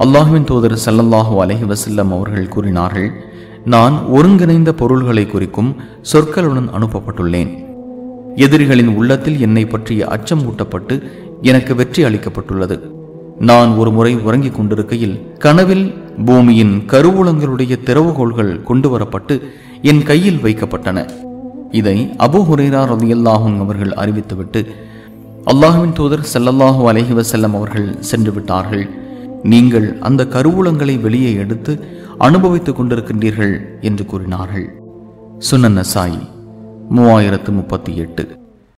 அல்லாஹ்வின் தூதர் ஸல்லல்லாஹு அலைஹி வஸல்லம் அவர்கள் கூறினார்கள் நான் ஒருங்கிணைந்த பொருள்களை குறிக்கும் சொற்களுடன் அனுப்பப்பட்டுள்ளேன் எதிரிகளின் உள்ளத்தில் என்னை பற்றிய அச்சம் ஊட்டப்பட்டு எனக்கு வெற்றி அளிக்கப்பட்டுள்ளது நான் ஒரு முறை உறங்கிக் கொண்டிருக்கையில் கனவில் பூமியின் கருவூலங்களுடைய திறவுகோள்கள் கொண்டு வரப்பட்டு என் கையில் வைக்கப்பட்டன இதை அபூ ஹுரைரா ரலியல்லாஹு அவர்கள் அறிவித்துவிட்டு அல்லாஹ்வின் தூதர் ஸல்லல்லாஹு அலைஹி வஸல்லம் அவர்கள் சென்று விட்டார்கள் நீங்கள் அந்த கருவூலங்களை வெளியே எடுத்து அனுபவித்துக் கொண்டிருக்கின்றீர்கள் என்று கூறினார்கள் சுனன் நசாயி மூவாயிரத்து முப்பத்தி எட்டு